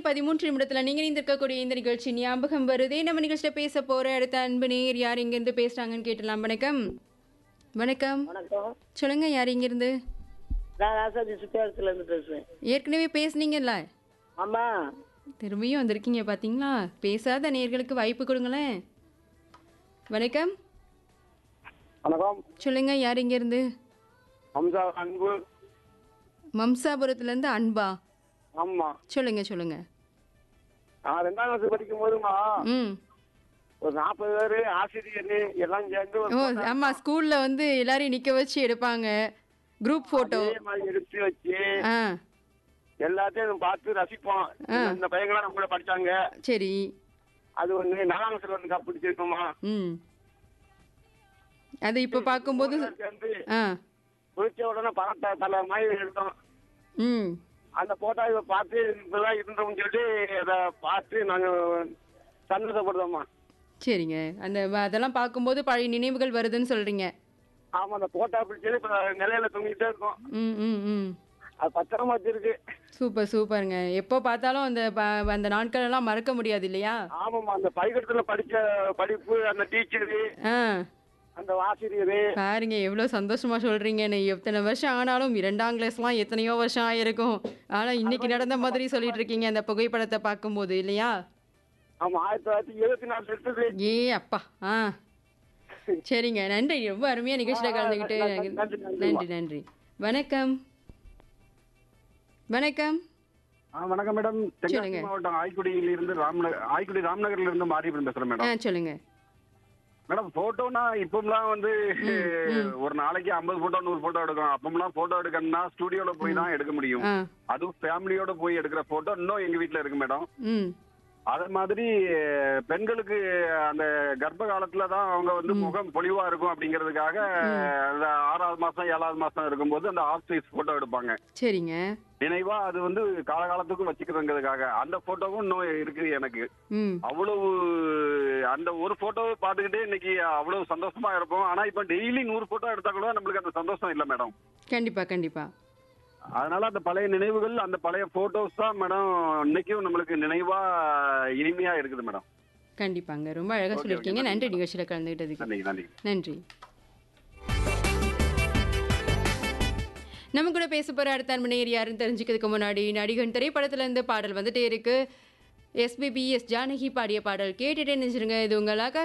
பதிமூன்று நிமிடத்தில் நீங்கள் இணைந்திருக்கக்கூடிய இந்த நிகழ்ச்சி ஞாபகம் வருதே நம்ம நிகழ்ச்சியில் பேச போகிற அடுத்த அன்பு நேர் யார் இங்கேருந்து பேசுகிறாங்கன்னு கேட்டலாம் வணக்கம் வணக்கம் வணக்கம் சொல்லுங்க யார் இங்கேருந்து நான் ராசாஜி சுத்தியாரத்துல இருந்து பேசுறேன் ஏற்கனவே பேசுனீங்கல்ல ஆமா திரும்பியும் வந்திருக்கீங்க பார்த்தீங்களா பேசாத நேர்களுக்கு வாய்ப்பு கொடுங்களேன் வணக்கம் வணக்கம் சொல்லுங்க யார் இங்கேருந்து ஹம்சா அன்பு மம்சாபுரத்துலேருந்து அன்பா ஆமா சொல்லுங்க சொல்லுங்க நான் ரெண்டாம் கிளாஸ் படிக்கும் போதுமா ம் ஒரு நாற்பது பேர் ஆசிரியர் எல்லாம் சேர்ந்து ஒரு ஓ ஆமாம் ஸ்கூலில் வந்து எல்லாரையும் நிற்க வச்சு எடுப்பாங்க குரூப் ஃபோட்டோ அதே மாதிரி எடுத்து வச்சு ஆ எல்லாத்தையும் பார்த்து ரசிப்போம் இந்த பையங்களாம் நம்ம கூட படிச்சாங்க சரி அது ஒண்ணு நாலாம் கிளாஸ்ல ஒன்று கப் பிடிச்சிருக்கோமா ம் அது இப்போ பார்க்கும்போது சேர்ந்து ஆ குளிச்ச உடனே பரட்ட தலை மாதிரி எடுத்தோம் ம் அந்த போட்டோவை பார்த்து இப்பதான் இருந்தோம்னு சொல்லிட்டு அதை பார்த்து நாங்க சந்தோஷப்படுதோம்மா சரிங்க அந்த வ- அதெல்லாம் பார்க்கும்போது பழைய நினைவுகள் வருதுன்னு சொல்கிறீங்க ஆமா அந்த போட்டோ பிடிச்சது இப்ப நிலையில தொங்கிட்டே இருக்கும் ம் ம் ம் அது பத்திரமா வச்சிருக்கு சூப்பர் சூப்பருங்க எப்போ பார்த்தாலும் அந்த ப- அந்த நாட்கள் எல்லாம் மறக்க முடியாது இல்லையா ஆமாம்மா அந்த பள்ளிக்கூடத்துல படிச்ச படிப்பு அந்த டீச்சரு ஆ அந்த ஆசிரியரு பாருங்க எவ்வளோ சந்தோஷமா சொல்றீங்கன்னு எத்தனை வருஷம் ஆனாலும் இரண்டாம் கிளாஸ்லாம் எத்தனையோ வருஷம் ஆயிருக்கும் ஆனா இன்னைக்கு நடந்த மாதிரி சொல்லிட்டு இருக்கீங்க அந்த புகைப்படத்தை பார்க்கும்போது இல்லையா ஆமா ஆயிரத்தி தொள்ளாயிரத்தி எழுபத்தி நாலு எடுத்தது ஏ அப்பா ஆ சரிங்க நன்றி ரொம்ப அருமையா நிகழ்ச்சியில் கலந்துக்கிட்டு நன்றி, நன்றி, நன்றி நன்றி வணக்கம் வணக்கம் ஆ வணக்கம் மேடம் தென்காசி சொல்லுங்க. மாவட்டம் ஆய்க்குடியில இருந்து ராம்நகர் ஆய்க்குடி ராம்நகர்ல இருந்து மாரியப்பன் பேசுறேன் ஆ மேடம் சொல்லுங்க மேடம் போட்டோனா இப்போலாம் வந்து ஒரு நாளைக்கு ஐம்பது போட்டோ நூறு போட்டோ எடுக்கும் அப்பமெல்லாம் போட்டோ எடுக்கணும்னா ஸ்டுடியோல போய் தான் எடுக்க முடியும் ஆ அதுவும் ஃபேமிலியோட போய் எடுக்கிற போட்டோ இன்னும் எங்க வீட்ல இருக்கு மேடம் ம் அதே மாதிரி பெண்களுக்கு அந்த கர்ப்ப காலத்துல தான் அவங்க வந்து முகம் பொலிவா இருக்கும் அப்படிங்கிறதுக்காக அந்த ஆறாவது மாசம் ஏழாவது மாசம் இருக்கும்போது அந்த ஆஃப் சைஸ் போட்டோ எடுப்பாங்க சரிங்க நினைவா அது வந்து காலகாலத்துக்கும் வச்சுக்கிறதுங்கிறதுக்காக அந்த போட்டோவும் இன்னும் இருக்குது எனக்கு ம் அவ்வளவு அந்த ஒரு போட்டோவை பார்த்துக்கிட்டே இன்னைக்கு அவ்வளவு சந்தோஷமா இருப்போம் ஆனா இப்ப டெய்லி நூறு போட்டோ எடுத்தா கூட நம்மளுக்கு அந்த சந்தோஷம் இல்ல மேடம் கண்டிப்பா கண்டிப்பா அதனால அந்த பழைய நினைவுகள் அந்த பழைய போட்டோஸ் தான் மேடம் இன்னைக்கும் நம்மளுக்கு நினைவா இனிமையா இருக்குது மேடம் கண்டிப்பாங்க ரொம்ப அழகா Okay, சொல்லியிருக்கீங்க okay, நன்றி நிகழ்ச்சியில் கலந்துக்கிட்டதுக்கு நன்றி நன்றி நன்றி நம்ம கூட பேச போகிற அடுத்த அன்பனையர் யாருன்னு தெரிஞ்சுக்கிறதுக்கு முன்னாடி நடிகன் திரைப்படத்துல இருந்து பாடல் வந்துட்டே இருக்கு எஸ்பிபி எஸ் ஜானகி பாடிய பாடல் கேட்டுட்டே நினைச்சிருங்க இது உங்கள்